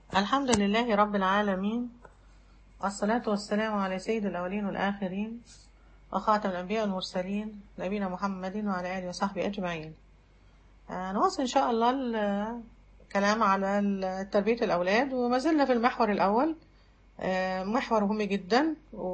الحمد لله رب العالمين والصلاة والسلام على سيد الأولين والآخرين وخاتم الأنبياء والمرسلين نبينا محمد وعلى آله وصحبه أجمعين آه، نواصل إن شاء الله الكلام على ال- تربية الأولاد وما زلنا في المحور الأول آه، محور مهم جدا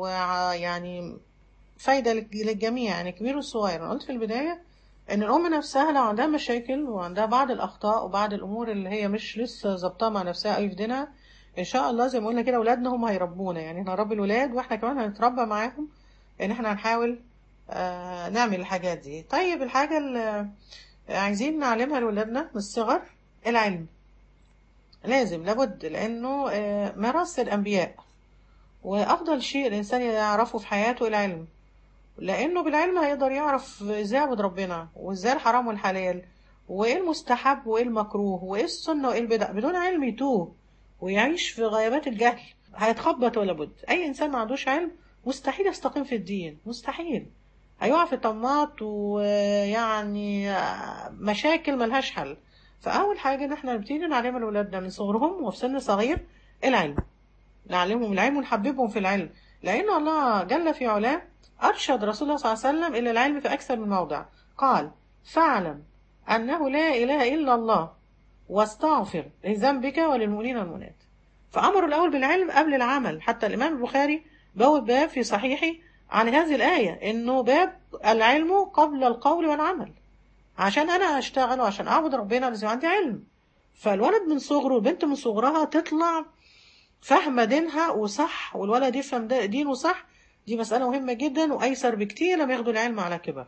ويعني فايدة للج- للجميع يعني كبير وصغير أنا قلت في البداية إن الأم نفسها لو عندها مشاكل وعندها بعض الأخطاء وبعض الأمور اللي هي مش لسه ظابطة مع نفسها أوي في دينها إن شاء الله زي ما قلنا كده أولادنا هم هيربونا يعني احنا هنربي الولاد وإحنا كمان هنتربى معاهم إن إحنا هنحاول آه، نعمل الحاجات دي طيب الحاجة اللي عايزين نعلمها لولادنا من الصغر العلم لازم لابد لأنه آه، ميراث الأنبياء وأفضل شيء الإنسان يعرفه في حياته العلم لأنه بالعلم هيقدر يعرف إزاي يعبد ربنا وإزاي الحرام والحلال وإيه المستحب وإيه المكروه وإيه السنة وإيه البدع بدون علم يتوه ويعيش في غيابات الجهل هيتخبط ولا بد أي إنسان ما عندوش علم مستحيل يستقيم في الدين مستحيل هيقع في طماط ويعني مشاكل ملهاش حل فأول حاجة إن إحنا نبتدي نعلمها لأولادنا من صغرهم وفي سن صغير العلم نعلمهم العلم ونحببهم في العلم لأن الله جل في علاه أرشد رسول الله صلى الله عليه وسلم إلى العلم في أكثر من موضع قال فاعلم أنه لا إله إلا الله واستغفر لذنبك وللمؤمنين والمؤمنات فأمر الأول بالعلم قبل العمل حتى الإمام البخاري بوب باب في صحيحه عن هذه الآية إنه باب العلم قبل القول والعمل عشان أنا أشتغل وعشان أعبد ربنا لازم عندي علم فالولد من صغره والبنت من صغرها تطلع فاهمة دينها وصح والولد يفهم ده- دينه صح دي مسألة مهمة جدا وأيسر بكتير لما ياخدوا العلم على كبر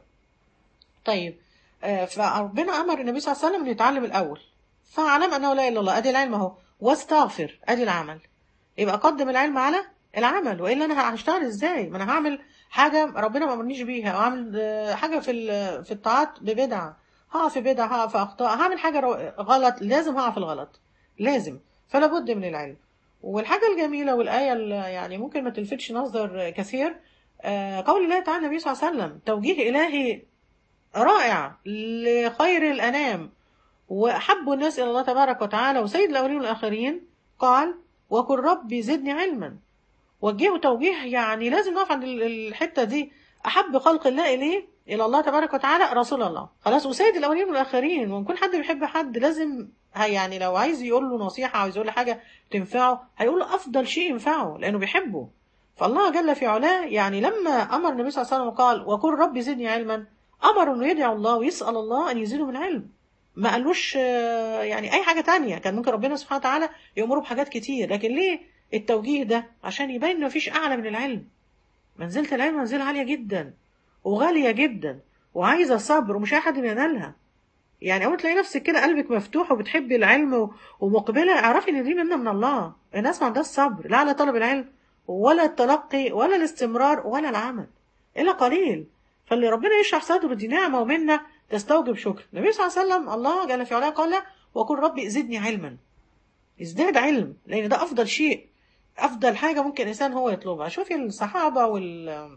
طيب آه، فربنا أمر النبي صلى الله عليه وسلم إنه يتعلم الأول فاعلم أنه لا إله إلا الله أدي العلم أهو واستغفر أدي العمل يبقى قدم العلم على العمل وإلا أنا هشتغل إزاي ما أنا هعمل حاجة ربنا ما أمرنيش بيها أو أعمل آه، حاجة في ال- في الطاعات ببدعة هقع في بدعة هقع في أخطاء هعمل حاجة رو- غلط لازم هقع في الغلط لازم فلا بد من العلم والحاجة الجميلة والآية اللي يعني ممكن ما تلفتش نظر كثير آه، قول الله تعالى النبي صلى الله عليه وسلم توجيه إلهي رائع لخير الأنام وأحب الناس إلى الله تبارك وتعالى وسيد الأولين والآخرين قال وقل ربي زدني علما وجهه توجيه يعني لازم نقف عند ال- الحتة دي أحب خلق الله إليه إلى الله تبارك وتعالى رسول الله خلاص وسيد الأولين والآخرين وإن كل حد بيحب حد لازم هي- يعني لو عايز يقول له نصيحة عايز يقول له حاجة تنفعه هيقول له أفضل شيء ينفعه لأنه بيحبه فالله جل في علاه يعني لما أمر النبي صلى الله عليه وسلم وقال وقل ربي زدني علما أمر إنه يدعو الله ويسأل الله أن يزيده من علم ما قالوش آه، يعني أي حاجة تانية كان ممكن ربنا سبحانه وتعالى يأمره بحاجات كتير لكن ليه التوجيه ده عشان يبين إن مفيش أعلى من العلم منزلة العلم منزلة عالية جدا وغالية جدا وعايزة صبر ومش أي حد ينالها يعني أول تلاقي نفسك كده قلبك مفتوح وبتحبي العلم و- ومقبلة اعرفي إن دي منة من الله الناس ما عندهاش صبر لا على طلب العلم ولا التلقي ولا الاستمرار ولا العمل إلا قليل فاللي ربنا يشرح صدره دي نعمة ومنة تستوجب شكر النبي صلى الله عليه وسلم الله جل في علاه قال وقل ربي زدني علما ازداد علم لأن ده أفضل شيء أفضل حاجة ممكن الإنسان هو يطلبها شوفي الصحابة وال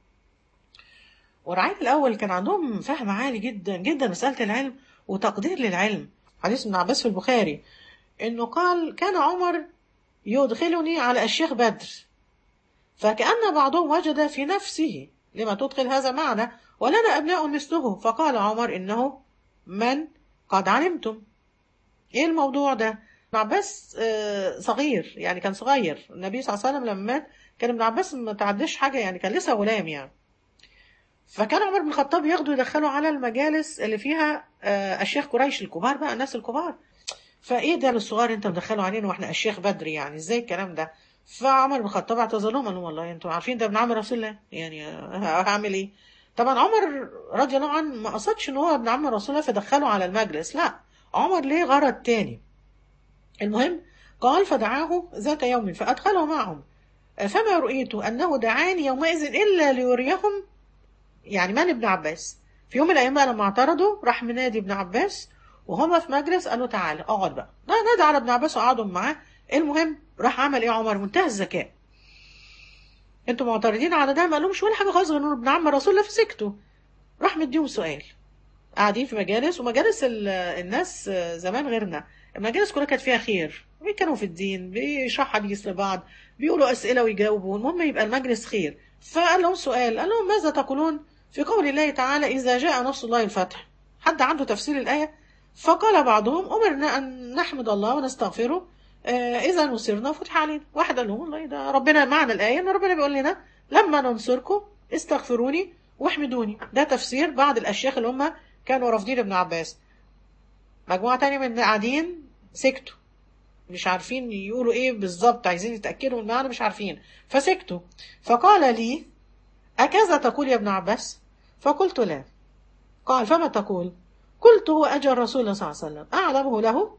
ورعاية الأول كان عندهم فهم عالي جدا جدا مسألة العلم وتقدير للعلم حديث ابن عباس في البخاري إنه قال كان عمر يدخلني على الشيخ بدر فكأن بعضهم وجد في نفسه لما تدخل هذا معنا ولنا أبناء مثله فقال عمر إنه من قد علمتم إيه الموضوع ده ابن عباس آه، صغير يعني كان صغير النبي صلى الله عليه وسلم لما مات كان ابن عباس ما تعديش حاجة يعني كان لسه غلام يعني فكان عمر بن الخطاب ياخده يدخله على المجالس اللي فيها آه، أشياخ قريش الكبار بقى الناس الكبار فايه ده للصغار انت مدخله علينا واحنا اشياخ بدري يعني ازاي الكلام ده فعمر بن الخطاب اعتذر لهم قال لهم والله انتوا عارفين ده ابن عم رسول الله يعني آه، هعمل ايه طبعا عمر رضي الله عنه ما قصدش ان هو ابن عم رسول الله فدخله على المجلس لا عمر ليه غرض تاني المهم قال فدعاه ذات يوم فادخله معهم فما رؤيت انه دعاني يومئذ الا ليريهم يعني من ابن عباس في يوم من الايام بقى لما اعترضوا راح منادي ابن عباس وهما في مجلس قالوا تعالى اقعد بقى لا نادى على ابن عباس وقعدوا معاه المهم راح عمل ايه عمر منتهى الذكاء انتوا معترضين على ده ما قالهمش ولا حاجه خالص غير انه ابن عم رسول الله فسكتوا راح مديهم سؤال قاعدين في مجالس ومجالس ال- الناس زمان غيرنا المجالس كلها كانت فيها خير بيتكلموا في الدين بيشرحوا حديث لبعض بيقولوا اسئله ويجاوبوا المهم يبقى المجلس خير فقال لهم سؤال قال لهم ماذا تقولون في قول الله تعالى اذا جاء نصر الله الفتح حد عنده تفسير الايه فقال بعضهم امرنا ان نحمد الله ونستغفره آه، اذا نصرنا فتح علينا واحد قال لهم والله ده ربنا معنى الايه ان ربنا بيقول لنا لما ننصركم استغفروني واحمدوني ده تفسير بعض الاشياخ اللي هم كانوا رافضين ابن عباس مجموعه تانية من قاعدين سكتوا مش عارفين يقولوا ايه بالظبط عايزين يتاكدوا من المعنى مش عارفين فسكتوا فقال لي اكذا تقول يا ابن عباس فقلت لا قال فما تقول قلت هو اجل رسول الله صلى الله عليه وسلم اعلمه له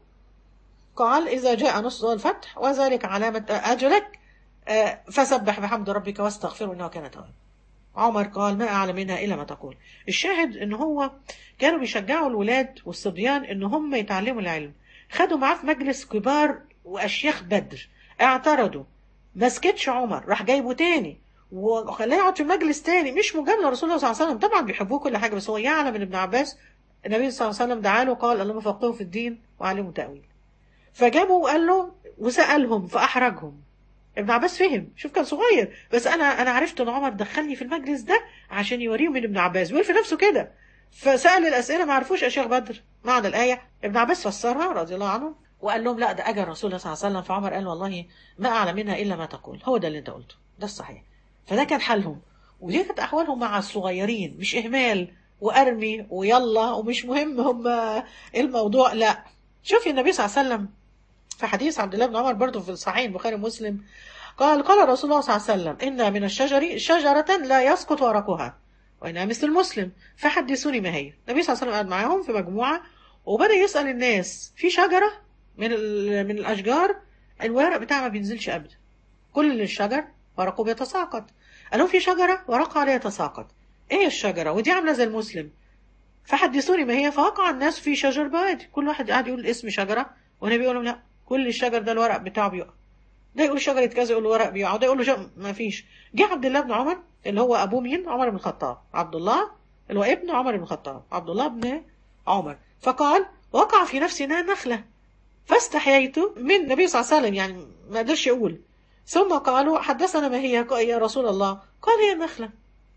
قال إذا جاء نصر الفتح وذلك علامة أجلك آه، فسبح بحمد ربك واستغفره إنه كان توابا عمر قال ما أعلم منها إلا ما تقول الشاهد إن هو كانوا بيشجعوا الولاد والصبيان إن هم يتعلموا العلم خدوا معاه في مجلس كبار وأشياخ بدر اعترضوا ما سكتش عمر راح جايبه تاني وخلاه يقعد في مجلس تاني مش مجامله رسول الله صلى الله عليه وسلم طبعا بيحبوه كل حاجه بس هو يعلم ان ابن عباس النبي صلى الله عليه وسلم دعا له قال اللهم فقهه في الدين وعلمه تاويل فجابه وقال له وسالهم فاحرجهم ابن عباس فهم شوف كان صغير بس انا انا عرفت ان عمر دخلني في المجلس ده عشان يوريهم من ابن عباس بيقول في نفسه كده فسال الاسئله ما عرفوش اشياخ بدر معنى الايه ابن عباس فسرها رضي الله عنه وقال لهم لا ده اجل رسول الله صلى الله عليه وسلم فعمر قال والله ما اعلم منها الا ما تقول هو ده اللي انت قلته ده الصحيح فده كان حالهم ودي كانت احوالهم مع الصغيرين مش اهمال وارمي ويلا ومش مهم هم ايه الموضوع لا شوفي النبي صلى الله عليه وسلم في حديث عبد الله بن عمر برضه في الصحيح البخاري ومسلم قال قال رسول الله صلى الله عليه وسلم إن من الشجر شجرة لا يسقط ورقها وإنها مثل المسلم فحدثوني ما هي النبي صلى الله عليه وسلم قعد معاهم في مجموعة وبدأ يسأل الناس في شجرة من ال- من الأشجار الورق بتاعها ما بينزلش أبدا كل الشجر ورقه بيتساقط قال لهم في شجرة ورقها لا يتساقط ايه الشجرة ودي عاملة زي المسلم فحدثوني ما هي فوقع الناس في شجر بوادي كل واحد قاعد يقول اسم شجرة والنبي يقول لهم لا كل الشجر ده الورق بتاعه بيقع ده يقول شجرة كذا يقول الورق بيقع وده يقول له شجر ما فيش جه عبد الله بن عمر اللي هو ابوه مين عمر بن الخطاب عبد الله اللي هو ابن عمر بن الخطاب عبد الله بن عمر فقال وقع في نفسي انها نخلة فاستحييت من النبي صلى الله عليه وسلم يعني ما قدرش يقول ثم قالوا حدثنا ما هي يا رسول الله قال هي النخلة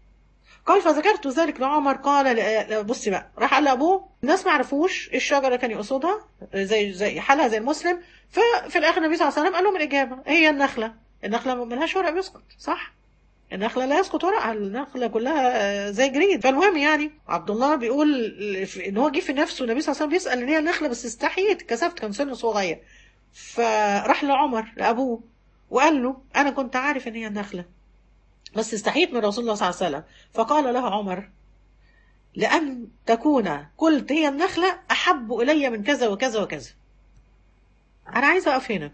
قال فذكرت ذلك لعمر قال لا- بصي بقى راح قال لابوه الناس ما عرفوش إيه الشجره كان يقصدها زي زي حالها زي المسلم ففي الاخر النبي صلى الله عليه وسلم قال لهم الاجابه هي النخله النخله ما لهاش ورق بيسقط صح النخله لا يسقط ورقها النخله كلها آه، زي جريد فالمهم يعني عبد الله بيقول في- ان هو جه في نفسه النبي صلى الله عليه وسلم بيسال ان هي النخله بس استحيت كسفت كان سنه صغير فراح لعمر لابوه وقال له انا كنت عارف ان هي النخله بس استحيت من رسول الله صلى الله عليه وسلم فقال له عمر لأن تكون قلت هي النخلة أحب إلي من كذا وكذا وكذا أنا عايزة أقف هنا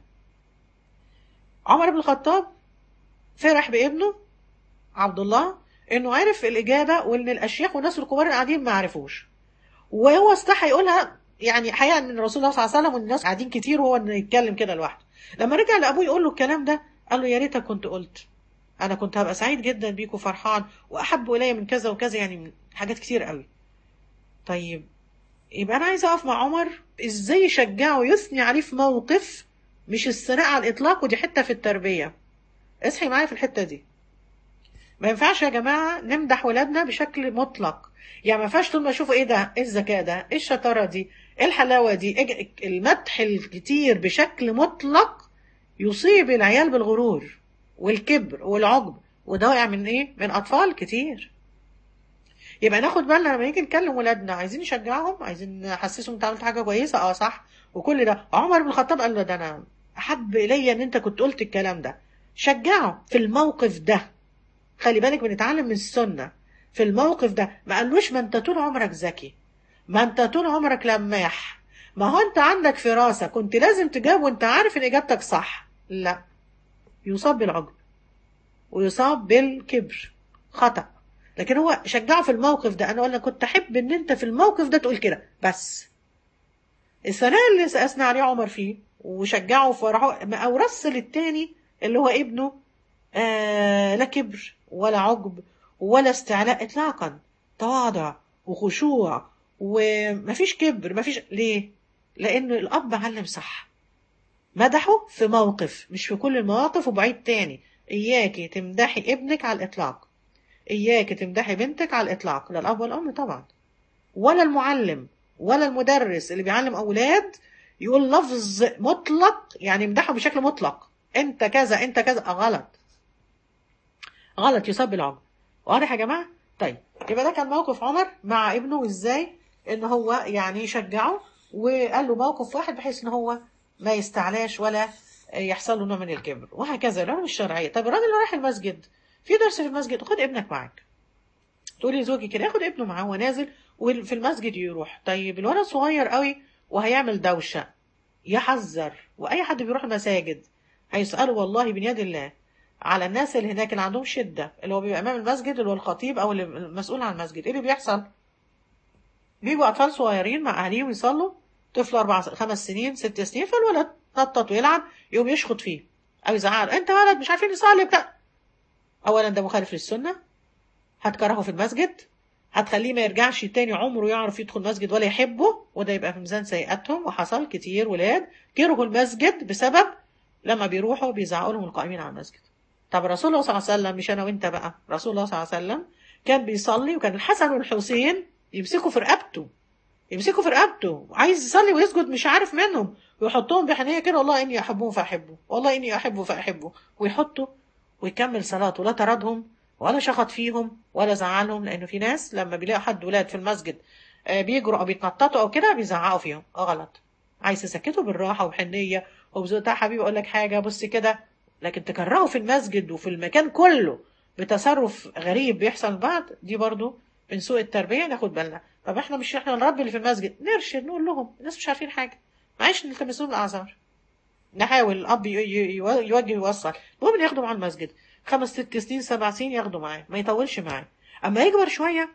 عمر بن الخطاب فرح بابنه عبد الله إنه عرف الإجابة وإن الأشياخ والناس الكبار اللي قاعدين ما عرفوش وهو استحى يقولها يعني حقيقة من رسول الله صلى الله عليه وسلم والناس قاعدين كتير وهو إنه يتكلم كده لوحده لما رجع لأبوه يقول له الكلام ده قال له يا ريتك كنت قلت انا كنت هبقى سعيد جدا بيك وفرحان واحب الي من كذا وكذا يعني من حاجات كتير قوي طيب يبقى انا عايزه اقف مع عمر ازاي يشجعه ويثني عليه في موقف مش الثناء على الاطلاق ودي حته في التربيه اصحي معايا في الحته دي ما ينفعش يا جماعه نمدح ولادنا بشكل مطلق يعني ما ينفعش طول ما اشوفوا ايه ده ايه الذكاء ده ايه الشطاره دي ايه الحلاوه دي إيه المدح الكتير بشكل مطلق يصيب العيال بالغرور والكبر والعجب وده واقع من ايه من اطفال كتير يبقى ناخد بالنا لما نيجي نكلم ولادنا عايزين نشجعهم عايزين نحسسهم انت عملت حاجه كويسه اه صح وكل ده عمر بن الخطاب قال له ده انا احب الي ان انت كنت قلت الكلام ده شجعه في الموقف ده خلي بالك بنتعلم من السنه في الموقف ده ما قالوش ما انت طول عمرك ذكي ما انت طول عمرك لماح ما هو انت عندك فراسه كنت لازم تجاوب وانت عارف ان اجابتك صح لا يصاب بالعجب ويصاب بالكبر خطأ لكن هو شجعه في الموقف ده انا قلنا كنت احب ان انت في الموقف ده تقول كده بس الثناء اللي اثنى عليه عمر فيه وشجعه وفرحه ما اورث للتاني اللي هو ابنه آه لا كبر ولا عجب ولا استعلاء اطلاقا تواضع وخشوع ومفيش كبر مفيش ليه لأن الأب علم صح مدحه في موقف مش في كل المواقف وبعيد تاني إياكي تمدحي ابنك على الإطلاق إياكي تمدحي بنتك على الإطلاق لا الأب والأم طبعا ولا المعلم ولا المدرس اللي بيعلم أولاد يقول لفظ مطلق يعني يمدحه بشكل مطلق أنت كذا أنت كذا غلط غلط يصاب بالعمر واضح يا جماعة طيب يبقى ده كان موقف عمر مع ابنه ازاي ان هو يعني يشجعه وقال له موقف واحد بحيث ان هو ما يستعلاش ولا يحصل له نوع من الكبر وهكذا العلوم الشرعيه طب الراجل اللي رايح المسجد في درس في المسجد خد ابنك معاك تقولي لزوجي كده ياخد ابنه معاه وهو نازل وفي المسجد يروح طيب الولد صغير قوي وهيعمل دوشه يحذر واي حد بيروح المساجد هيساله والله بن يد الله على الناس اللي هناك اللي عندهم شده اللي هو بيبقى امام المسجد اللي هو الخطيب او اللي المسؤول عن المسجد ايه اللي بيحصل بيجوا اطفال صغيرين مع اهاليهم يصلوا طفل اربع خمس سنين ست سنين فالولد نطط ويلعب يقوم يشخط فيه او يزعل انت ولد مش عارفين نصلي بتاع اولا ده مخالف للسنه هتكرهه في المسجد هتخليه ما يرجعش تاني عمره يعرف يدخل مسجد ولا يحبه وده يبقى في ميزان سيئاتهم وحصل كتير ولاد كرهوا المسجد بسبب لما بيروحوا بيزعقوا لهم القائمين على المسجد طب رسول الله صلى الله عليه وسلم مش انا وانت بقى رسول الله صلى الله عليه وسلم كان بيصلي وكان الحسن والحسين يمسكوا في رقبته يمسكوا في رقبته عايز يصلي ويسجد مش عارف منهم ويحطهم بحنيه كده والله اني احبهم فاحبه والله اني احبه فاحبه ويحطه ويكمل صلاته لا طردهم ولا شخط فيهم ولا زعلهم لانه في ناس لما بيلاقوا حد ولاد في المسجد بيجروا او بيتنططوا او كده بيزعقوا فيهم غلط عايز تسكته بالراحه وبحنيه وبذوق حبيبي اقول لك حاجه بص كده لكن تكرهه في المسجد وفي المكان كله بتصرف غريب بيحصل بعد دي برضو من سوء التربيه ناخد بالنا طب احنا مش احنا نربي اللي في المسجد نرشد نقول لهم الناس مش عارفين حاجه معلش نلتمسون الاعذار نحاول الاب يوجه يوصل المهم ياخده مع المسجد خمس ست سنين سبع سنين ياخده معاه ما يطولش معاه اما يكبر شويه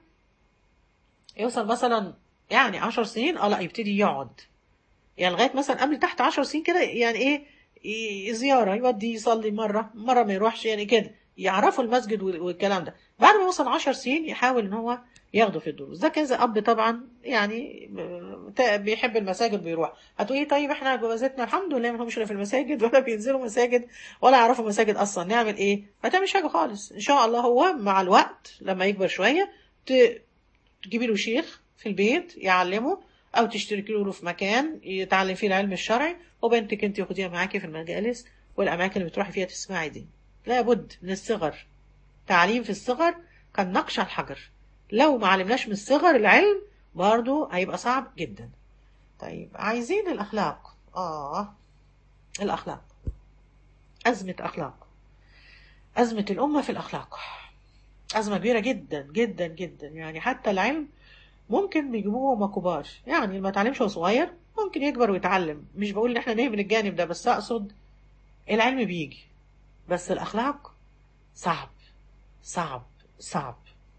يوصل مثلا يعني عشر سنين اه لا يبتدي يقعد يعني لغايه مثلا قبل تحت عشر سنين كده يعني ايه زياره يودي يصلي مره مره ما يروحش يعني كده يعرفوا المسجد والكلام ده بعد ما يوصل عشر سنين يحاول ان هو ياخده في الدروس ده كذا اب طبعا يعني بيحب المساجد بيروح هتقولي طيب احنا جوازتنا الحمد لله ما همش في المساجد ولا بينزلوا مساجد ولا يعرفوا مساجد اصلا نعمل ايه ما تعملش حاجه خالص ان شاء الله هو مع الوقت لما يكبر شويه تجيبي له شيخ في البيت يعلمه او تشتركي له في مكان يتعلم فيه العلم الشرعي وبنتك انت خديها معاكي في المجالس والاماكن اللي بتروحي فيها تسمعي دي لابد من الصغر تعليم في الصغر كان نقش على الحجر لو ما علمناش من الصغر العلم برضو هيبقى صعب جدا طيب عايزين الأخلاق آه الأخلاق أزمة أخلاق أزمة الأمة في الأخلاق أزمة كبيرة جدا جدا جدا يعني حتى العلم ممكن بيجيبوه هما كبار يعني اللي ما تعلمش وهو صغير ممكن يكبر ويتعلم مش بقول ان احنا نهمل الجانب ده بس اقصد العلم بيجي بس الاخلاق صعب صعب صعب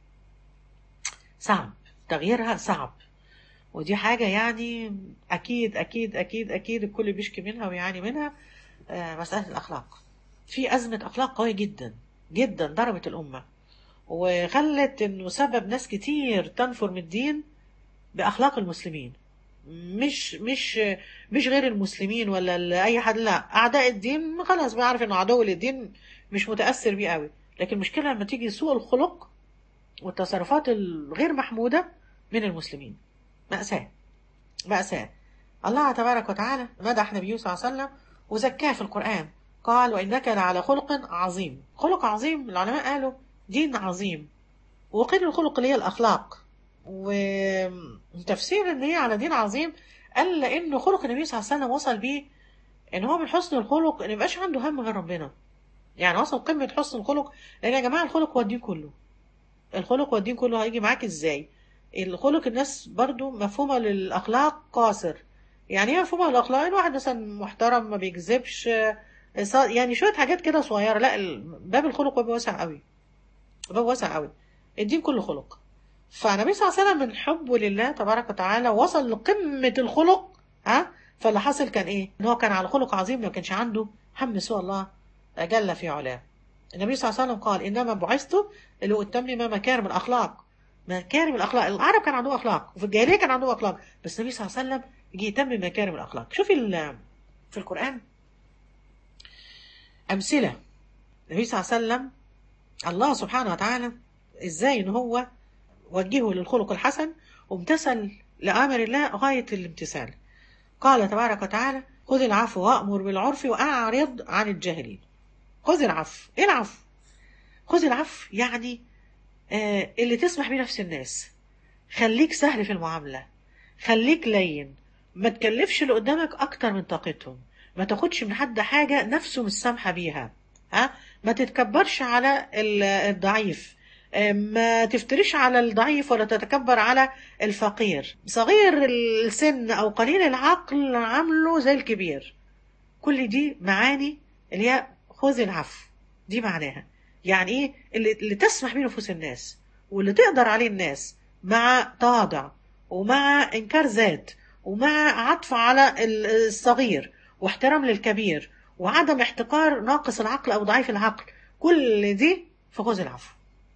صعب تغييرها صعب ودي حاجة يعني أكيد أكيد أكيد أكيد الكل بيشكي منها ويعاني منها آه مسألة الأخلاق في أزمة أخلاق قوية جدا جدا ضربت الأمة وخلت إنه سبب ناس كتير تنفر من الدين بأخلاق المسلمين مش مش مش غير المسلمين ولا أي حد لا أعداء الدين خلاص بيعرف إنه عدو للدين مش متأثر بيه قوي لكن المشكلة لما تيجي سوء الخلق والتصرفات الغير محمودة من المسلمين مأساة مأساة الله تبارك وتعالى مدح نبيه صلى الله عليه وسلم وزكاه في القرآن قال وإنك لعلى خلق عظيم خلق عظيم العلماء قالوا دين عظيم وقيل الخلق اللي هي الأخلاق وتفسير ان هي على دين عظيم قال لأنه خلق النبي صلى الله عليه وسلم وصل بيه ان هو من حسن الخلق ان يبقاش عنده هم غير ربنا يعني وصل قمة حسن الخلق لأن يا جماعة الخلق هو الدين كله الخلق والدين كله هيجي معاك ازاي الخلق الناس برضو مفهومة للأخلاق قاصر يعني ايه مفهومة للأخلاق الواحد مثلا محترم ما بيكذبش يعني شوية حاجات كده صغيرة لا باب الخلق باب واسع قوي باب واسع قوي الدين كله خلق فالنبي صلى الله عليه وسلم من حبه لله تبارك وتعالى وصل لقمة الخلق ها فاللي حصل كان ايه ان هو كان على خلق عظيم ما كانش عنده هم سوى الله جل في علاه النبي صلى الله عليه وسلم قال انما بعثت اللي اتمم مكارم الاخلاق مكارم الاخلاق العرب كان عندهم اخلاق وفي الجاهليه كان عندهم اخلاق بس النبي صلى الله عليه وسلم يجي يهتم بمكارم الاخلاق شوفي ال- في القران امثله النبي صلى الله عليه وسلم الله سبحانه وتعالى ازاي ان هو وجهه للخلق الحسن وامتثل لامر الله غايه الامتثال قال تبارك وتعالى خذ العفو وامر بالعرف واعرض عن الجاهلين خذ العفو ايه العفو خذ العفو يعني آه اللي تسمح بيه نفس الناس خليك سهل في المعامله خليك لين ما تكلفش اللي قدامك اكتر من طاقتهم ما تاخدش من حد حاجه نفسه مش سامحه بيها ها ما تتكبرش على ال- الضعيف آه، ما تفتريش على الضعيف ولا تتكبر على الفقير صغير السن او قليل العقل عامله زي الكبير كل دي معاني اللي هي خذ العفو دي معناها يعني ايه اللي, اللي تسمح بيه نفوس الناس واللي تقدر عليه الناس مع تواضع ومع انكار ذات ومع عطف على ال- الصغير واحترام للكبير وعدم احتقار ناقص العقل او ضعيف العقل كل دي في خذ العفو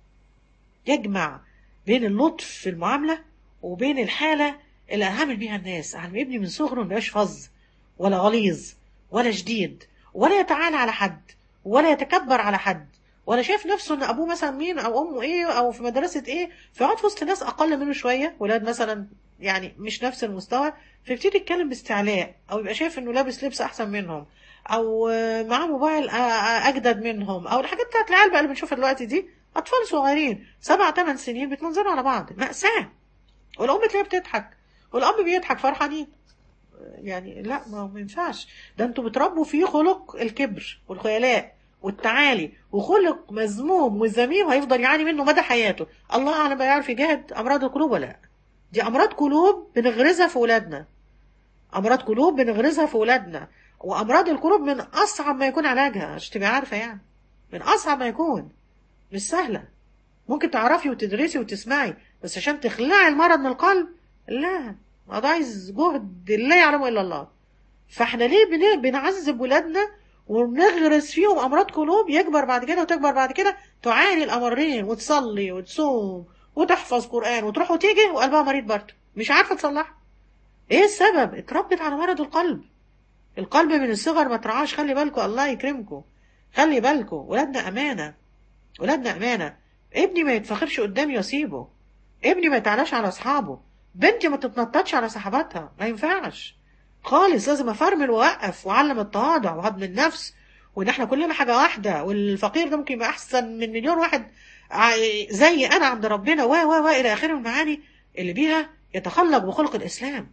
يجمع بين اللطف في المعامله وبين الحاله اللي هعمل بيها الناس على ابني من صغره ما يبقاش فظ ولا غليظ ولا شديد ولا يتعالى على حد ولا يتكبر على حد ولا شايف نفسه ان ابوه مثلا مين او امه ايه او في مدرسه ايه فيقعد في وسط ناس اقل منه شويه ولاد مثلا يعني مش نفس المستوى فيبتدي يتكلم باستعلاء او يبقى شايف انه لابس لبس احسن منهم او آه، معاه موبايل آه، آه، اجدد منهم او الحاجات بتاعت العيال بقى اللي بنشوفها دلوقتي دي اطفال صغيرين سبع ثمان سنين بيتمنظروا على بعض مأساة والام تلاقيها بتضحك والاب بيضحك فرحانين يعني لا ما ما ينفعش ده انتوا بتربوا فيه خلق الكبر والخيلاء والتعالي وخلق مذموم وذميم هيفضل يعاني منه مدى حياته الله اعلم بقى يعرف يجاهد امراض القلوب ولا لا دي امراض قلوب بنغرزها في ولادنا امراض قلوب بنغرزها في ولادنا وامراض القلوب من اصعب ما يكون علاجها عشان تبقى عارفه يعني من اصعب ما يكون مش سهله ممكن تعرفي وتدرسي وتسمعي بس عشان تخلعي المرض من القلب لا ده عايز جهد لا يعلمه الا الله فاحنا ليه بن- بنعذب ولادنا وبنغرس فيهم امراض قلوب يكبر بعد كده وتكبر بعد كده تعاني الامرين وتصلي وتصوم وتحفظ قران وتروح وتيجي وقلبها مريض برضه مش عارفه تصلحه ايه السبب اتربت على مرض القلب القلب من الصغر ما ترعاش خلي بالكم الله يكرمكم خلي بالكم ولادنا امانه ولادنا امانه ابني ما يتفخرش قدامي واسيبه ابني ما يتعلاش على اصحابه بنتي ما تتنططش على صاحباتها ما ينفعش خالص لازم افرمل واوقف واعلم التواضع وهضم النفس وان احنا كلنا حاجه واحده والفقير ده ممكن يبقى احسن من مليون واحد ع- زي انا عند ربنا و و و الى اخره من المعاني اللي بيها يتخلق بخلق الاسلام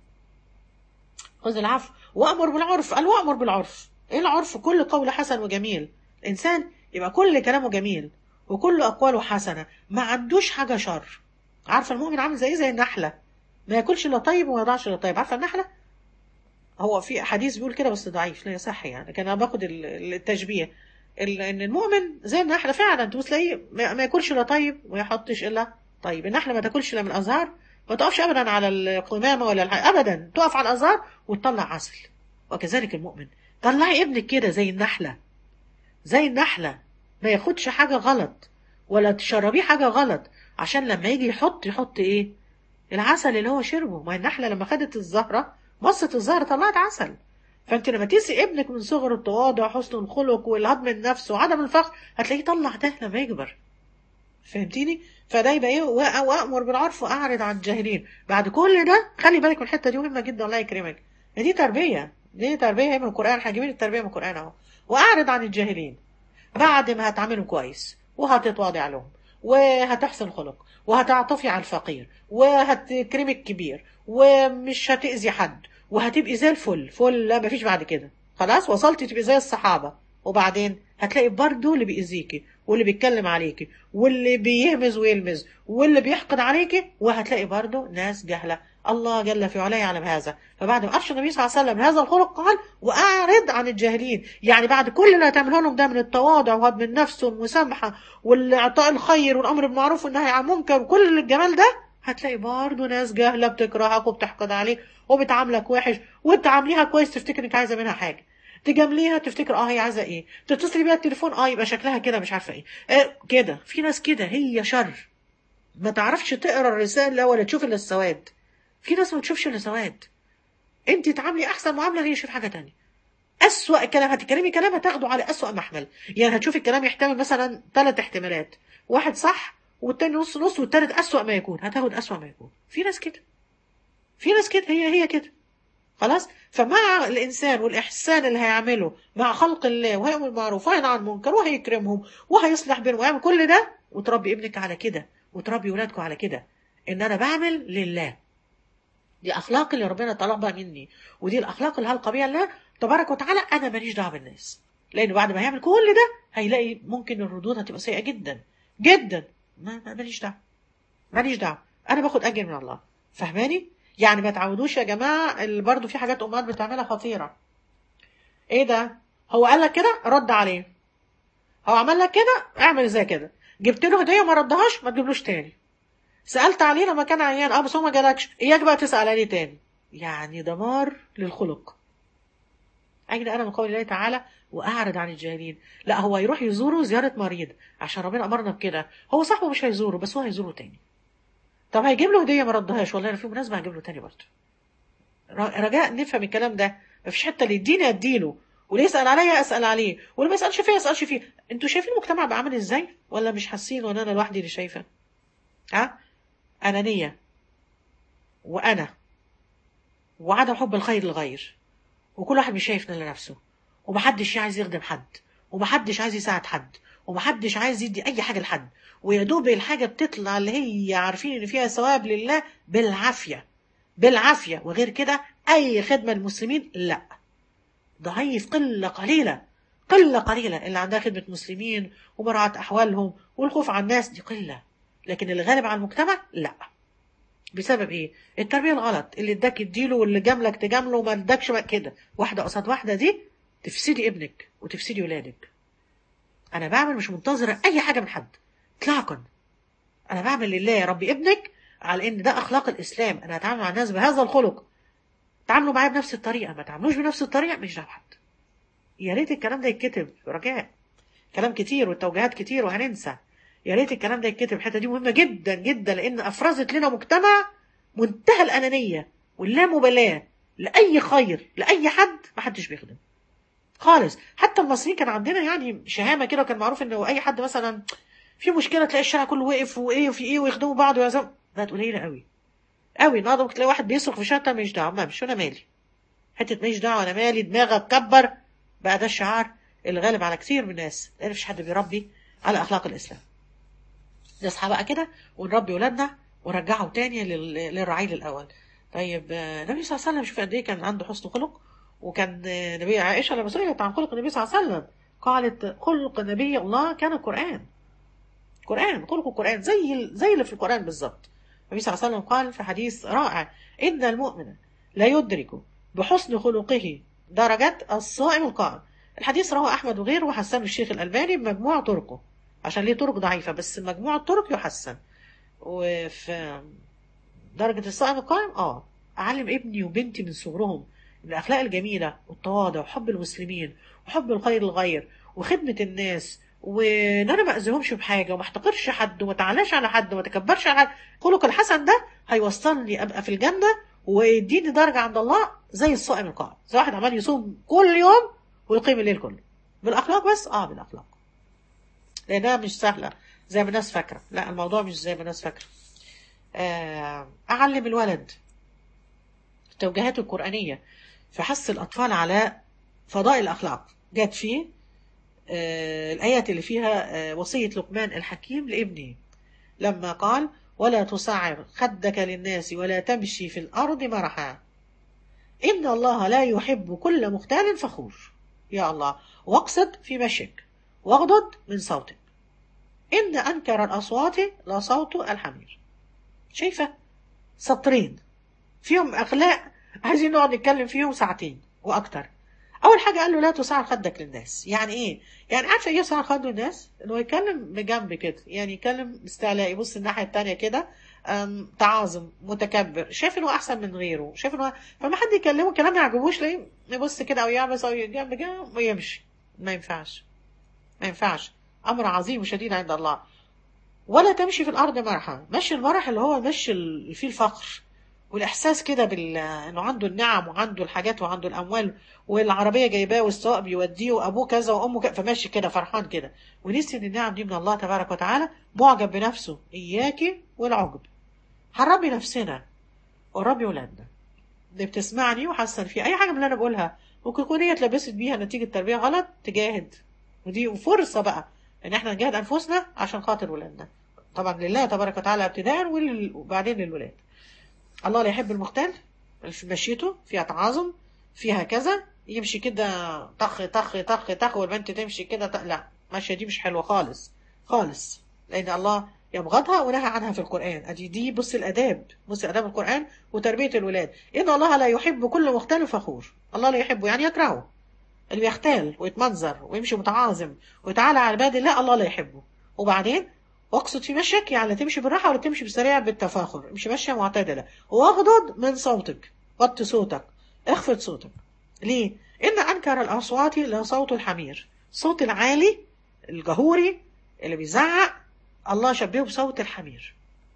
خذ العفو وامر بالعرف قال وامر بالعرف ايه العرف كل قول حسن وجميل الانسان يبقى كل كلامه جميل وكل اقواله حسنه ما عندوش حاجه شر عارفه المؤمن عامل زي إيه؟ زي النحله ما ياكلش الا طيب وما يضعش الا طيب عارفه النحله هو في حديث بيقول كده بس ضعيف لا يصح يعني لكن انا باخد ال- التشبيه ال- ان المؤمن زي النحله فعلا تبص تلاقيه ما ما ياكلش الا طيب وما يحطش الا طيب النحله ما تاكلش الا من الازهار ما تقفش ابدا على القمامه ولا الح... ابدا تقف على الازهار وتطلع عسل وكذلك المؤمن طلعي ابنك كده زي النحله زي النحله ما ياخدش حاجه غلط ولا تشربيه حاجه غلط عشان لما يجي يحط يحط ايه العسل اللي هو شربه ما النحله لما خدت الزهره مصت الزهره طلعت عسل فانت لما تسقي ابنك من صغر التواضع وحسن الخلق والهضم النفس وعدم الفخر هتلاقيه طلع ده لما يكبر فهمتيني فده يبقى ايه وأ- وامر بالعرف واعرض عن الجاهلين بعد كل ده خلي بالك من الحته دي مهمه جدا الله يكرمك دي تربيه دي تربيه هي من القران احنا جايبين التربيه من القران اهو واعرض عن الجاهلين بعد ما هتعملهم كويس وهتتواضع لهم وهتحسن خلق وهتعطفي على الفقير وهتكرمي الكبير ومش هتأذي حد وهتبقي زي الفل فل لا مفيش بعد كده خلاص وصلتي تبقي زي الصحابة وبعدين هتلاقي برضه اللي بيأذيكي واللي بيتكلم عليكي واللي بيهمز ويلمز واللي بيحقد عليكي وهتلاقي برضه ناس جهلة الله جل في علاه يعلم هذا فبعد ما أرشد النبي صلى الله عليه وسلم هذا الخلق قال وأعرض عن الجاهلين يعني بعد كل اللي هتعمله لهم ده من التواضع وهضم النفس والمسامحة والإعطاء الخير والأمر بالمعروف والنهي عن المنكر وكل الجمال ده هتلاقي برضه ناس جاهلة بتكرهك وبتحقد عليك وبتعاملك وحش وتعامليها كويس تفتكر انك عايزة منها حاجة تجامليها تفتكر اه هي عايزة ايه تتصلي بيها التليفون اه يبقى شكلها كده مش عارفة ايه آه كده في ناس كده هي شر ما تعرفش تقرا الرسالة ولا تشوف الا السواد في ناس ما تشوفش الا سواد انت تعاملي احسن معامله هي شوف حاجه تانية اسوأ كلام هتتكلمي كلام هتاخده على اسوأ محمل يعني هتشوفي الكلام يحتمل مثلا ثلاث احتمالات واحد صح والتاني نص نص والتالت اسوأ ما يكون هتاخد اسوأ ما يكون في ناس كده في ناس كده هي هي كده خلاص فمع الانسان والاحسان اللي هيعمله مع خلق الله وهيأمر بالمعروف وهينهى عن المنكر وهيكرمهم وهيصلح بينهم ويعمل كل ده وتربي ابنك على كده وتربي ولادكم على كده ان انا بعمل لله دي اخلاق اللي ربنا طلبها مني ودي الاخلاق اللي هلقى بيها الله تبارك وتعالى انا ماليش دعوه بالناس لان بعد ما هيعمل كل ده هيلاقي ممكن الردود هتبقى سيئه جدا جدا ما ما- ماليش دعوه ماليش دعوه انا باخد اجر من الله فاهماني يعني ما تعودوش يا جماعه اللي برضو في حاجات امهات بتعملها خطيره ايه ده هو قال لك كده رد عليه هو عمل لك كده اعمل زي كده جبت له هديه وما ردهاش ما تجيبلوش تاني سالت عليه لما كان عيان اه بس هو ما جالكش اياك بقى تسال عليه تاني يعني دمار للخلق أجل أنا من قول الله تعالى وأعرض عن الجاهلين لا هو يروح يزوره زيارة مريض عشان ربنا أمرنا بكده هو صاحبه مش هيزوره بس هو هيزوره تاني طب هيجيب له هدية ما ردهاش والله أنا في مناسبة هجيب له تاني برضه ر- رجاء نفهم الكلام ده مفيش حتة اللي يديني أديله واللي يسأل عليا أسأل عليه واللي ما يسألش فيا يسألش فيه انتوا شايفين المجتمع بقى عامل ازاي ولا مش حاسين ولا أنا لوحدي اللي شايفة ها أنانية وأنا وعدم حب الخير للغير وكل واحد مش شايف إلا نفسه ومحدش عايز يخدم حد ومحدش عايز يساعد حد ومحدش عايز يدي اي حاجه لحد ويا دوب الحاجه بتطلع اللي هي عارفين ان فيها ثواب لله بالعافيه بالعافيه وغير كده اي خدمه للمسلمين لا ضعيف قله قليله قله قليله اللي عندها خدمه مسلمين ومراعاه احوالهم والخوف على الناس دي قله لكن اللي غالب على المجتمع لا بسبب ايه التربيه الغلط اللي اداك اديله واللي جاملك تجامله وما اداكش بقى كده واحده قصاد واحده دي تفسدي ابنك وتفسدي ولادك انا بعمل مش منتظره اي حاجه من حد اطلاقا انا بعمل لله يا ربي ابنك على ان ده اخلاق الاسلام انا هتعامل مع الناس بهذا الخلق تعاملوا معايا بنفس الطريقه ما تعاملوش بنفس الطريقه مش دعوه بحد يا ريت الكلام ده يتكتب رجاء كلام كتير والتوجيهات كتير وهننسى يا ريت الكلام ده يتكتب الحته دي مهمه جدا جدا لان افرزت لنا مجتمع منتهى الانانيه واللامبالاه لاي خير لاي حد ما حدش بيخدم خالص حتى المصريين كان عندنا يعني شهامه كده وكان معروف انه اي حد مثلا في مشكله تلاقي الشارع كله وقف وايه وفي ايه ويخدموا بعض ويعزموا بقت قليله قوي قوي النهارده ممكن تلاقي واحد بيصرخ في الشارع ماليش دعوه ما مش انا مالي حته ماليش دعوه انا مالي دماغك كبر بقى ده الشعار اللي غالب على كثير من الناس لان مفيش حد بيربي على اخلاق الاسلام نصحى بقى كده ونربي ولادنا ونرجعه تاني لل- للرعيل الاول طيب آه، النبي صلى الله عليه وسلم شوف قد ايه كان عنده حسن خلق وكان آه، نبي عائشه لما سئلت عن خلق النبي صلى الله عليه وسلم قالت خلق نبي الله كان القران قران خلق القران زي ال- زي اللي في القران بالظبط النبي صلى الله عليه وسلم قال في حديث رائع ان المؤمن لا يدرك بحسن خلقه درجة الصائم القائم الحديث رواه أحمد وغيره وحسنه الشيخ الألباني بمجموع طرقه عشان ليه طرق ضعيفة بس مجموع الطرق يحسن وفي درجة الصائم القائم اه أعلم ابني وبنتي من صغرهم الأخلاق الجميلة والتواضع وحب المسلمين وحب الخير للغير وخدمة الناس وان انا ما اذيهمش بحاجه وما احتقرش حد وما تعلاش على حد وما اتكبرش على حد الخلق الحسن ده هيوصلني ابقى في الجنه ويديني درجه عند الله زي الصائم القائم زي واحد عمال يصوم كل يوم ويقيم الليل كله بالاخلاق بس اه بالاخلاق لانها مش سهله زي ما الناس فاكره لا الموضوع مش زي ما الناس فاكره آه، اعلم الولد التوجيهات القرانيه في حث الاطفال على فضائل الاخلاق جت فيه آه، الآيات اللي فيها آه، وصية لقمان الحكيم لابنه لما قال ولا تصعر خدك للناس ولا تمشي في الأرض مرحا إن الله لا يحب كل مختال فخور يا الله واقصد في مشيك واغضض من صوتك إن أنكر الأصوات لصوت الحمير شايفة سطرين فيهم أخلاق عايزين نقعد نتكلم فيهم ساعتين وأكتر اول حاجه قال له لا تسعر خدك للناس يعني ايه يعني عارفه ايه يسعر خده للناس انه يتكلم بجنب كده يعني يتكلم باستعلاء يبص الناحيه التانية كده أم، تعاظم متكبر شايف انه احسن من غيره شايف انه فما حد يكلمه كلام ما يعجبوش ليه يبص كده او يعبس او جنب جنب ويمشي ما ينفعش ما ينفعش امر عظيم وشديد عند الله ولا تمشي في الارض مرحا مشي المرح اللي هو مشي اللي فيه الفخر والاحساس كده بال انه عنده النعم وعنده الحاجات وعنده الاموال والعربيه جايباه والسواق بيوديه وابوه كذا وامه كذا فماشي كده فرحان كده ونسي ان النعم دي من الله تبارك وتعالى معجب بنفسه اياكي والعجب هنربي نفسنا ونربي ولادنا اللي بتسمعني وحاسه في اي حاجه من اللي انا بقولها ممكن تكون هي اتلبست بيها نتيجه تربيه غلط تجاهد ودي فرصه بقى ان احنا نجاهد انفسنا عشان خاطر ولادنا طبعا لله تبارك وتعالى ابتداء ولل- وبعدين للولاد الله لا يحب المختال مشيته فيها تعاظم فيها كذا يمشي كده طخ طخ طخ طخ والبنت تمشي كده ط- لا ماشيه دي مش حلوه خالص خالص لان الله يبغضها ونهى عنها في القران ادي دي بص الاداب بص اداب القران وتربيه الولاد ان الله لا يحب كل مختال فخور الله لا يحبه يعني يكرهه اللي بيختال ويتمنظر ويمشي متعاظم ويتعالى على عباد الله الله لا يحبه وبعدين واقصد في مشيك يعني تمشي بالراحه ولا تمشي بسريع بالتفاخر امشي ماشيه معتدله واغضض من صوتك وطي صوتك اخفض صوتك ليه ان انكر الاصوات لصوت الحمير صوت العالي الجهوري اللي بيزعق الله شبهه بصوت الحمير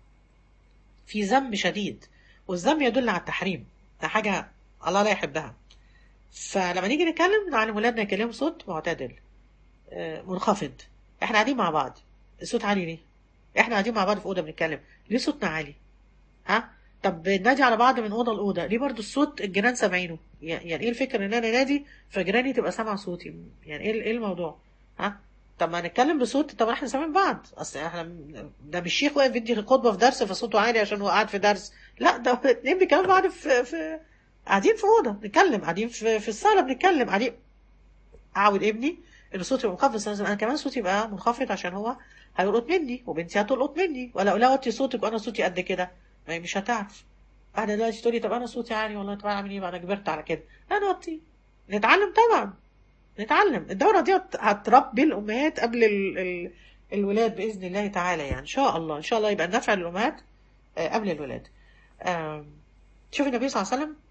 في ذم شديد والذم يدل على التحريم ده حاجه الله لا يحبها فلما نيجي نتكلم نعلم ولادنا يكلموا صوت معتدل آه، منخفض احنا قاعدين مع بعض الصوت عالي ليه احنا قاعدين مع بعض في اوضه بنتكلم ليه صوتنا عالي ها طب بننادي على بعض من اوضه لاوضه ليه برضو الصوت الجيران سامعينه يعني ايه الفكره ان انا نادي فجيراني تبقى سامعه صوتي يعني ايه ايه الموضوع ها طب ما نتكلم بصوت طب احنا سامعين بعض اصل احنا ده مش شيخ واقف يدي خطبه في درس فصوته عالي عشان هو قاعد في درس لا ده اتنين بيكلموا بعض في في قاعدين في اوضه بنتكلم قاعدين في في الصاله بنتكلم قاعدين اعود ابني ان صوتي يبقى منخفض لازم انا كمان صوتي يبقى منخفض عشان هو هيلقط مني وبنتي هتلقط مني ولا لا وطي صوتك وانا صوتي قد كده ما هي مش هتعرف بعد دلوقتي تقولي طب انا صوتي عالي والله طب اعمل ايه بقى انا كبرت على كده لا نوطي نتعلم طبعا نتعلم الدوره دي هت- هتربي الامهات قبل ال... ال... الولاد باذن الله تعالى يعني ان شاء الله ان شاء الله يبقى النفع للامهات آه، قبل الولاد آم، شوف النبي صلى الله عليه وسلم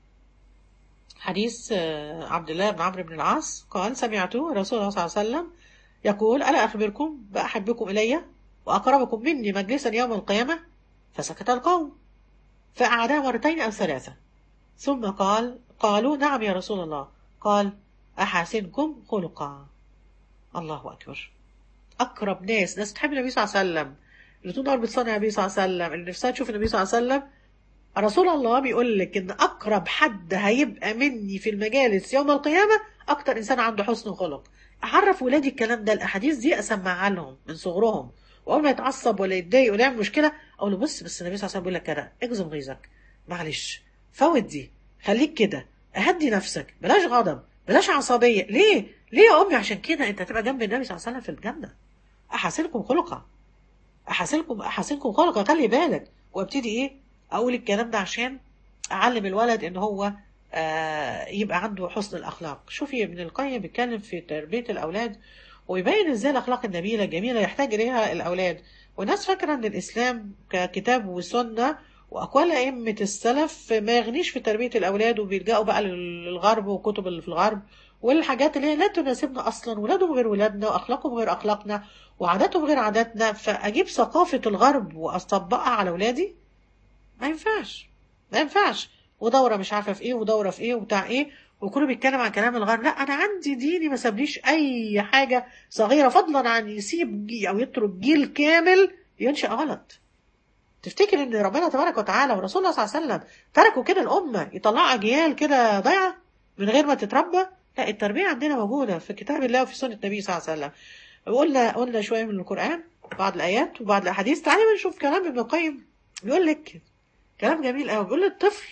حديث آه، عبد الله بن عمرو بن العاص قال سمعت رسول الله صلى الله عليه وسلم يقول ألا أخبركم بأحبكم إلي وأقربكم مني مجلسا يوم القيامة فسكت القوم فأعادها مرتين أو ثلاثة ثم قال قالوا نعم يا رسول الله قال أحاسنكم خلقا الله أكبر أقرب ناس ناس تحب النبي صلى الله عليه وسلم اللي طول النهار بتصنع النبي صلى الله عليه وسلم اللي نفسها تشوف النبي صلى الله عليه وسلم رسول الله بيقول لك ان اقرب حد هيبقى مني في المجالس يوم القيامه اكتر انسان عنده حسن خلق اعرف ولادي الكلام ده الاحاديث دي اسمعها لهم من صغرهم واول ما يتعصب ولا يتضايق ولا يعمل مشكله اقول له بص بس النبي صلى الله عليه وسلم بيقول لك كده اجزم غيظك معلش فوت دي خليك كده اهدي نفسك بلاش غضب بلاش عصبيه ليه ليه يا امي عشان كده انت هتبقى جنب النبي صلى الله عليه وسلم في الجنه احاسنكم خلقا احاسنكم احاسنكم خلقا خلي بالك وابتدي ايه اقول الكلام ده عشان اعلم الولد ان هو آه يبقى عنده حسن الاخلاق شوفي ابن القيم بيتكلم في تربيه الاولاد ويبين ازاي الاخلاق النبيله الجميله يحتاج اليها الاولاد والناس فاكره ان الاسلام ككتاب وسنه واقوال ائمه السلف ما يغنيش في تربيه الاولاد وبيلجأوا بقى للغرب وكتب اللي في الغرب والحاجات اللي هي لا تناسبنا اصلا ولادهم غير ولادنا واخلاقهم غير اخلاقنا وعاداتهم غير عاداتنا فاجيب ثقافه الغرب واطبقها على اولادي ما ينفعش ما ينفعش ودوره مش عارفه في ايه ودوره في ايه وبتاع ايه وكله بيتكلم عن كلام الغرب لا انا عندي ديني ما سابليش اي حاجه صغيره فضلا عن يسيب جي او يترك جيل كامل ينشأ غلط تفتكر ان ربنا تبارك وتعالى ورسول الله صلى الله عليه وسلم تركوا كده الامه يطلعوا اجيال كده ضايعه من غير ما تتربى لا التربيه عندنا موجوده في كتاب الله وفي سنه النبي صلى الله عليه وسلم قلنا قلنا شويه من القران بعض الايات وبعض الاحاديث تعالي نشوف كلام ابن القيم بيقول لك كلام جميل قوي بيقول الطفل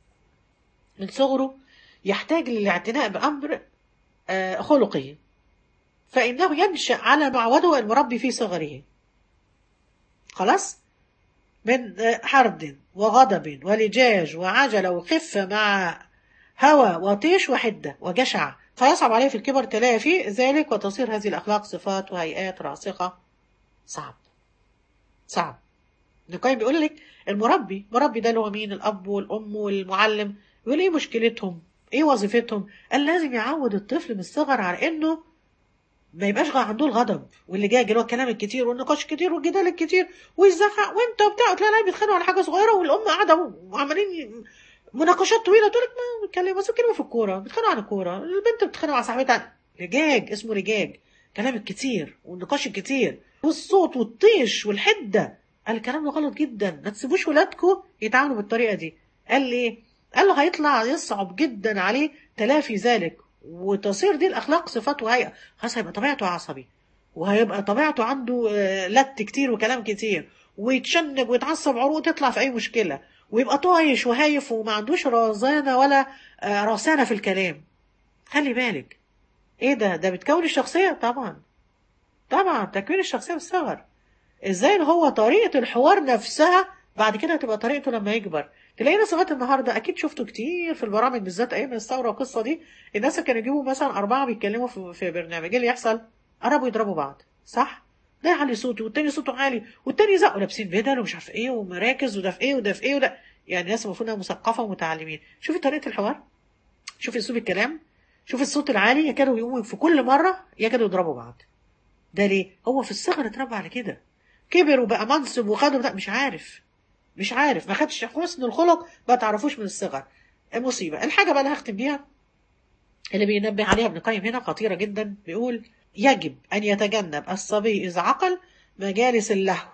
من صغره يحتاج للاعتناء بأمر آه، خلقي فإنه ينشأ على معوده المربي في صغره خلاص من آه، حرد وغضب ولجاج وعجلة وخفة مع هوى وطيش وحدة وجشع فيصعب عليه في الكبر تلافي ذلك وتصير هذه الأخلاق صفات وهيئات راسخة صعب صعب ابن القيم بيقول لك المربي مربي ده اللي هو مين الاب والام والمعلم بيقول ايه مشكلتهم ايه وظيفتهم قال لازم يعود الطفل من الصغر على انه ما يبقاش غ- عنده الغضب واللي جاي اللي هو الكلام الكتير والنقاش الكتير والجدال الكتير ويزعق وانت وبتاع تلاقي العيال بيتخانقوا على حاجه صغيره والام قاعده وعمالين ي- مناقشات طويله تقول لك ما بيتكلموا بس بيتكلموا في الكوره بيتخانقوا عن الكوره البنت بتتخانق مع صاحبتها رجاج اسمه رجاج كلام الكتير والنقاش الكتير والصوت والطيش والحده قال الكلام ده غلط جدا ما تسيبوش ولادكم يتعاملوا بالطريقه دي قال لي ايه قال له هيطلع يصعب جدا عليه تلافي ذلك وتصير دي الاخلاق صفات وهيئه خلاص هيبقى طبيعته عصبي وهيبقى طبيعته عنده آه، لت كتير وكلام كتير ويتشنج ويتعصب عروق تطلع في اي مشكله ويبقى طايش وهايف وما عندوش رزانه ولا آه، رسانه في الكلام خلي بالك ايه ده ده بتكون الشخصيه طبعا طبعا تكوين الشخصيه بالصغر ازاي إن هو طريقه الحوار نفسها بعد كده هتبقى طريقته لما يكبر تلاقي ناس لغايه النهارده اكيد شفتوا كتير في البرامج بالذات ايام الثوره والقصه دي الناس كانوا يجيبوا مثلا اربعه بيتكلموا في, في برنامج ايه اللي يحصل؟ قربوا يضربوا بعض صح؟ ده يعلي صوته والتاني صوته عالي والتاني يزقوا لابسين بدل ومش عارف ايه ومراكز وده في ايه وده في ايه وده يعني ناس المفروض انها مثقفه ومتعلمين شوفي طريقه الحوار شوفي اسلوب الكلام شوفي الصوت العالي يكادوا يقوموا في كل مره يكادوا يضربوا بعض ده ليه؟ هو في الصغر اتربى على كده كبر وبقى منصب وخده ده مش عارف مش عارف ما خدش حسن الخلق ما تعرفوش من الصغر مصيبه الحاجه بقى اللي هختم بيها اللي بينبه عليها ابن القيم هنا خطيره جدا بيقول يجب ان يتجنب الصبي اذا عقل مجالس اللهو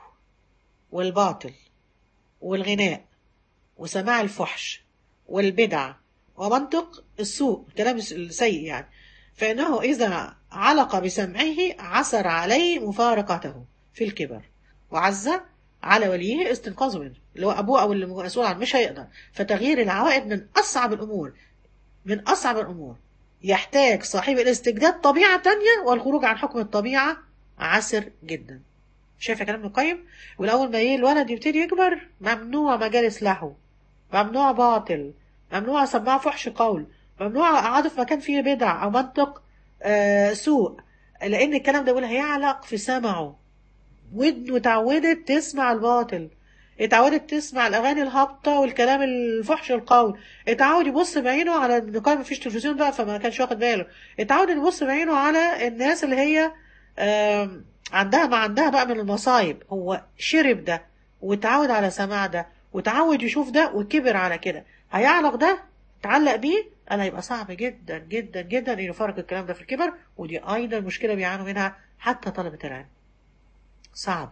والباطل والغناء وسماع الفحش والبدع ومنطق السوء كلام السيء يعني فإنه إذا علق بسمعه عسر عليه مفارقته في الكبر وعز على وليه استنقاذه منه اللي هو أبوه أو اللي مسؤول عنه مش هيقدر فتغيير العوائد من أصعب الأمور من أصعب الأمور يحتاج صاحب الاستجداد طبيعة تانية والخروج عن حكم الطبيعة عسر جدا شايفة كلام ابن القيم والأول ما ايه الولد يبتدي يكبر ممنوع مجالس لهو ممنوع باطل ممنوع سماع فحش قول ممنوع قعدوا في مكان فيه بدع أو منطق آه سوء لأن الكلام ده بيقول هيعلق في سمعه ودنه اتعودت تسمع الباطل اتعودت تسمع الاغاني الهابطه والكلام الفحش القول اتعود يبص بعينه على ابن قيم مفيش تلفزيون بقى فما كانش واخد باله اتعود يبص بعينه على الناس اللي هي آم، عندها ما عندها بقى من المصايب هو شرب ده واتعود على سماع ده وتعود يشوف ده وكبر على كده هيعلق ده تعلق بيه انا هيبقى صعب جدا جدا جدا ان يفرق الكلام ده في الكبر ودي ايضا مشكله بيعانوا منها حتى طلبه العلم صعب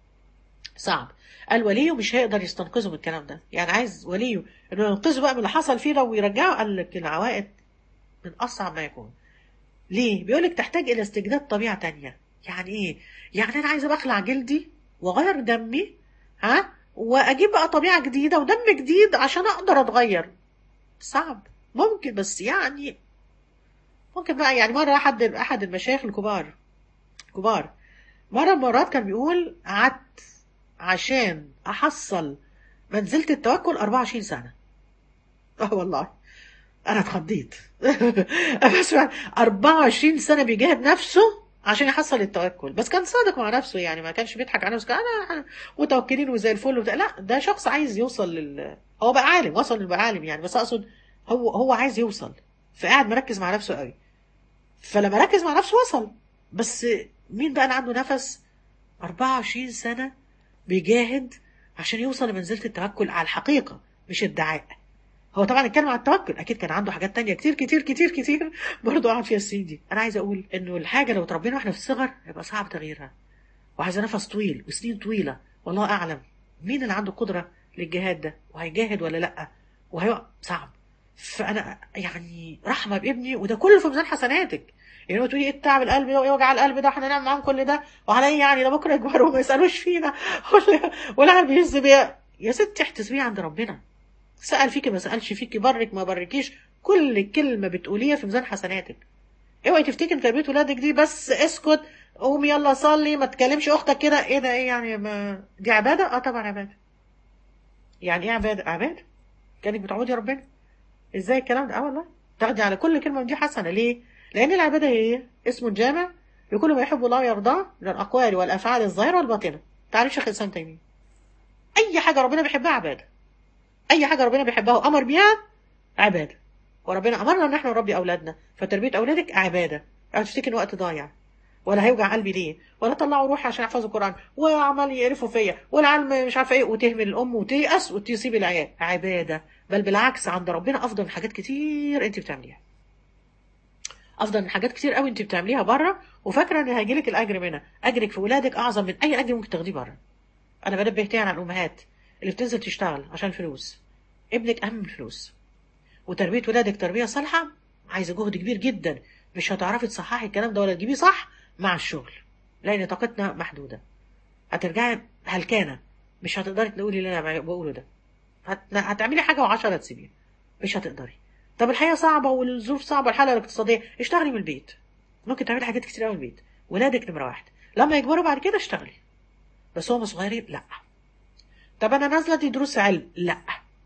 صعب الولي مش هيقدر يستنقذه من الكلام ده يعني عايز وليه انه ينقذه بقى من اللي حصل فيه ده ويرجعه قال لك العوائد من اصعب ما يكون ليه بيقول لك تحتاج الى استجداد طبيعه تانية يعني ايه يعني انا عايزه بخلع جلدي واغير دمي ها واجيب بقى طبيعه جديده ودم جديد عشان اقدر اتغير صعب ممكن بس يعني ممكن بقى يعني مره احد احد المشايخ الكبار كبار مرة من المرات كان بيقول قعدت عشان أحصل منزلة التوكل 24 سنة اه والله أنا اتخضيت بس 24 سنة بيجاهد نفسه عشان يحصل التوكل بس كان صادق مع نفسه يعني ما كانش بيضحك على نفسه كان انا متوكلين وزي الفل وبتاع لا ده شخص عايز يوصل لل هو بقى عالم وصل لبقى عالم يعني بس اقصد هو هو عايز يوصل فقاعد مركز مع نفسه قوي فلما ركز مع نفسه وصل بس مين بقى اللي عنده نفس 24 سنة بيجاهد عشان يوصل لمنزلة التوكل على الحقيقة مش ادعاء هو طبعا اتكلم عن التوكل اكيد كان عنده حاجات تانية كتير كتير كتير كتير برضه قعد فيها السنين دي انا عايز اقول انه الحاجة لو اتربينا واحنا في الصغر هيبقى صعب تغييرها وعايزة نفس طويل وسنين طويلة والله اعلم مين اللي عنده قدرة للجهاد ده وهيجاهد ولا لا وهيبقى صعب فانا يعني رحمة بابني وده كله في ميزان حسناتك يعني هو تقولي ايه التعب القلب ده وايه وجع القلب ده احنا نعمل معاهم كل ده وعلى ايه يعني ده بكره يكبروا وما يسالوش فينا ولا ولا بيهز بيها يا ستي احتسبيه عند ربنا سأل فيكي ما سألش فيكي برك ما بركيش كل كلمة بتقوليها في ميزان حسناتك اوعي تفتكري ان تربية ولادك دي بس اسكت قوم يلا صلي ما تكلمش اختك كده ايه ده ايه يعني ما دي عبادة اه طبعا عبادة يعني ايه عبادة عبادة كانك بتعبدي ربنا ازاي الكلام ده اه والله تاخدي على كل كلمة من دي حسنة ليه لأن العبادة هي إيه؟ اسم جامع لكل ما يحب الله ويرضاه من الأقوال والأفعال الظاهرة والباطنة تعرف شيخ الإسلام تيمية أي حاجة ربنا بيحبها عبادة أي حاجة ربنا بيحبها وأمر بيها عبادة وربنا أمرنا إن إحنا نربي أولادنا فتربية أولادك عبادة أو تفتكر إن وقت ضايع ولا هيوجع قلبي ليه ولا طلعوا روحي عشان يحفظوا القران وعمال يقرفوا فيا والعلم مش عارفه ايه وتهمل الام وتيأس وتسيب العيال عباده بل بالعكس عند ربنا افضل من حاجات كتير انت بتعمليها افضل من حاجات كتير قوي انت بتعمليها بره وفاكره ان هيجيلك الاجر منها اجرك في ولادك اعظم من اي اجر ممكن تاخديه بره انا بنبه تاني على الامهات اللي بتنزل تشتغل عشان فلوس ابنك اهم من الفلوس وتربيه ولادك تربيه صالحه عايزه جهد كبير جدا مش هتعرفي تصححي الكلام ده ولا تجيبيه صح مع الشغل لان طاقتنا محدوده هترجعي هلكانه مش هتقدري تقولي اللي انا بقوله ده هت... هتعملي حاجه وعشرة تسيبيها مش هتقدري طب الحياه صعبه والظروف صعبه الحاله الاقتصاديه اشتغلي من البيت ممكن تعملي حاجات كتير قوي من البيت ولادك نمره واحد لما يكبروا بعد كده اشتغلي بس هم صغيرين لا طب انا نازله دي دروس علم لا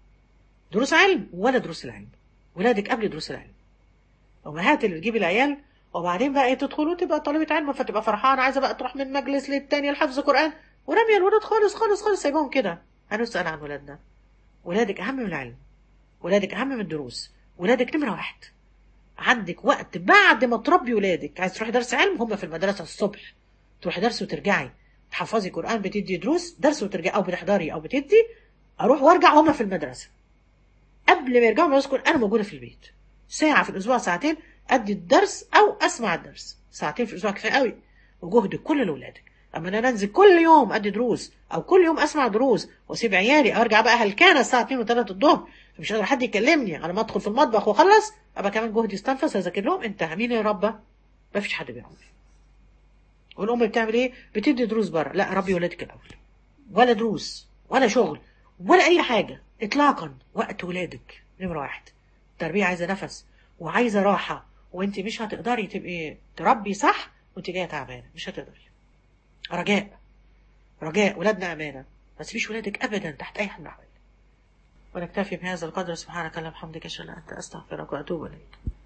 دروس علم ولا دروس العلم ولادك قبل دروس العلم امهات اللي بتجيب العيال وبعدين بقى ايه تدخل وتبقى طالبه علم فتبقى فرحانه عايزه بقى تروح من مجلس للتاني لحفظ قران ورميه الولاد خالص خالص خالص سايباهم كده هنسال عن ولادنا ولادك اهم من العلم ولادك اهم من الدروس ولادك نمره واحد عندك وقت بعد ما تربي ولادك عايز تروحي درس علم هم في المدرسه الصبح تروحي درس وترجعي تحفظي قران بتدي دروس درس وترجعي او بتحضري او بتدي اروح وارجع هم في المدرسه قبل ما يرجعوا مدرسه انا موجوده في البيت ساعه في الاسبوع ساعتين ادي الدرس او اسمع الدرس ساعتين في الاسبوع كفايه قوي وجهد كل لاولادك اما انا انزل كل يوم ادي دروس او كل يوم اسمع دروس واسيب عيالي ارجع بقى هلكانه الساعه 2 و3 الظهر مش قادر حد يكلمني على ما ادخل في المطبخ واخلص ابقى كمان جهدي استنفذ اذاكر لهم انتهى مين يا رب ما فيش حد بيعمل والام بتعمل ايه بتدي دروس بره لا ربي ولادك الاول ولا دروس ولا شغل ولا اي حاجه اطلاقا وقت ولادك نمره واحد التربيه عايزه نفس وعايزه راحه وانت مش هتقدري تبقي تربي صح وانت جايه تعبانه مش هتقدري رجاء رجاء ولادنا امانه ما تسيبيش ولادك ابدا تحت اي حال من الاحوال ونكتفي بهذا القدر سبحانك اللهم وبحمدك اشهد ان لا اله الا انت استغفرك واتوب اليك